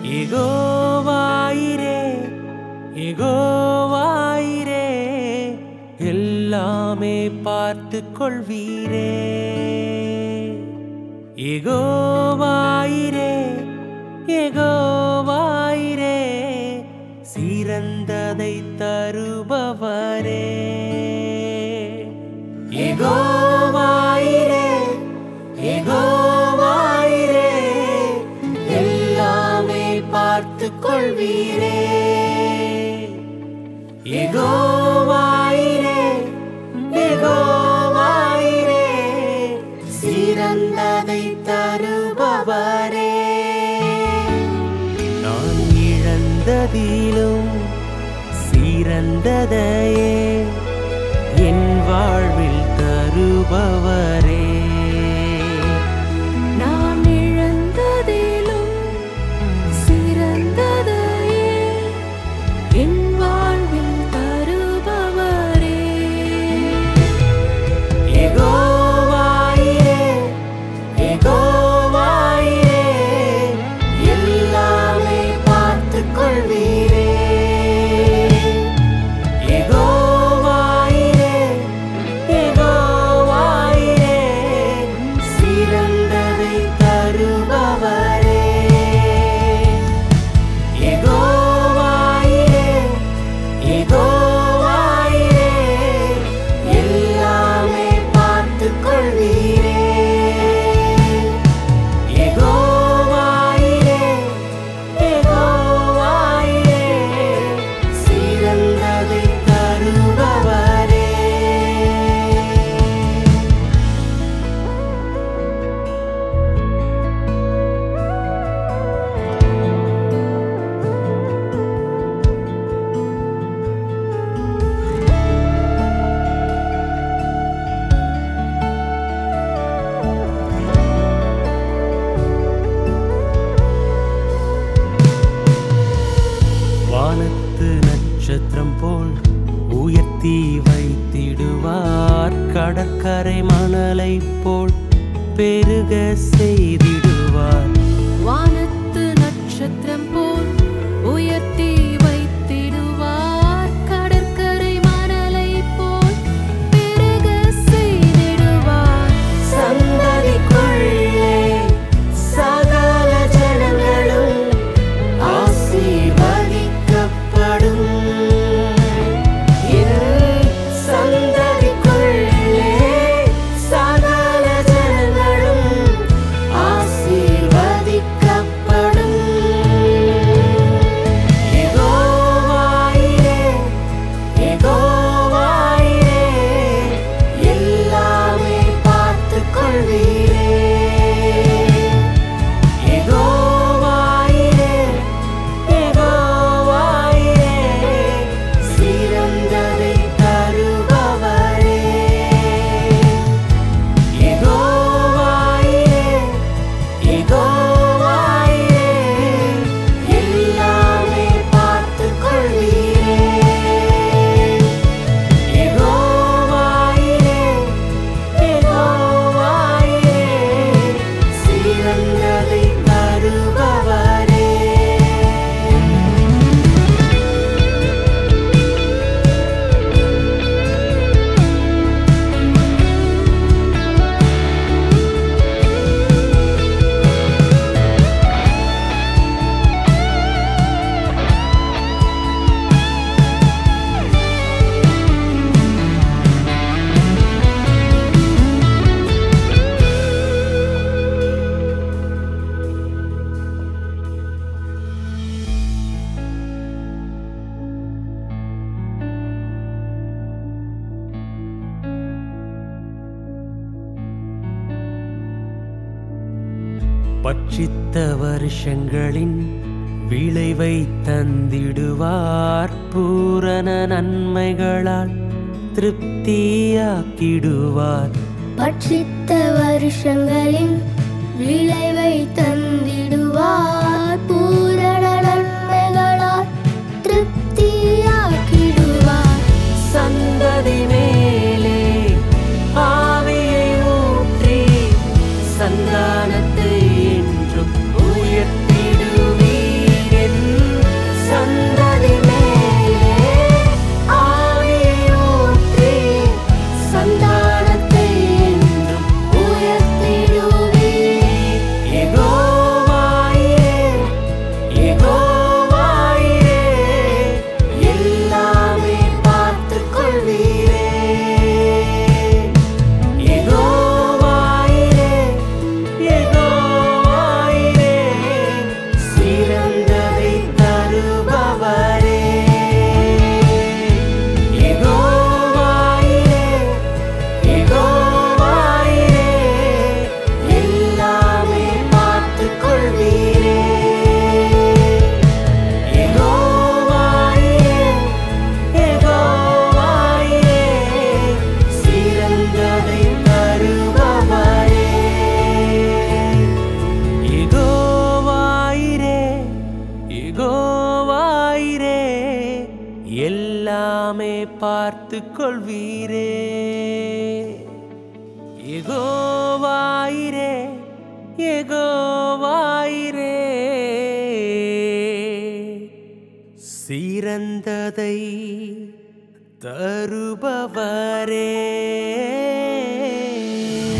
எகோவாயிரே எகோவாயிரே எல்லாமே பார்த்து கொள்வீரே எகோவாயிரே எகோவாயிரே சிறந்ததை தருபவரே எகோவாயிரே எகோவாயிரே எல்லாமே பார்த்து கொள்வீரே எகோவாயிரே எகோவாயிரே சிறந்ததை தருபவரே நான் இழந்ததிலும் சிறந்ததையே என் வாழ்வில் தருபவரே நான் இழந்ததிலும் சிறந்ததையே என் வாழ்வில் தருபவரே எகோவாயிரே எகோவாயிரே எல்லாமே பார்த்து கொள்வீரே எகோவாயிரே எகோவாயிரே சிறந்ததை தருபவரே எகோவாயிரே எகோவாயிரே எல்லாமே பார்த்து கொள்வீரே எகோவாயிரே எகோவாயிரே சிறந்ததை தருபவரே வானத்து நட்சத்திரம் போல் உயர்த்தி வைத்திடுவார் கடற்கரை மணலை போல் பெருக செய்திடுவார் வானத்து நட்சத்திரம் போல் உயர்த்தி வைத்திடுவார் கடற்கரை மணலை போல் பெருக செய்திடுவார் சந்ததிக்குள்ளே சகல ஜனங்களும் ஆசீர்வதிக்கப்படும் என் சந்ததிக்குள்ளே சகல ஜனங்களும் ஆசீர்வதிக்கப்படும் எகோவாயிரே எகோவாயிரே எல்லாமே பார்த்து கொள்வீரே எகோவாயிரே எகோவாயிரே சிறந்ததை தருபவரே எகோவாயிரே எகோவாயிரே எல்லாமே பார்த்து கொள்வீரே எகோவாயிரே எகோவாயிரே சிறந்ததை தருபவரே பட்சித்த வருஷங்களின் விளைவை தந்திடுவார் பூரண நன்மைகளால் திருப்தியாக்கிடுவார் பட்சித்த வருஷங்களின் விளைவை தந்திடுவார் பூரண நன்மைகளால் திருப்தியாக்கிடுவார் சந்ததி மேலே ஆவியை ஊற்றி சந்தானத்தை என்றும் உயர்த்திடுவீர் பார்த்து கொள்வீரே எகோவாயிரே எகோவாயிரே சிறந்ததை தருபவரே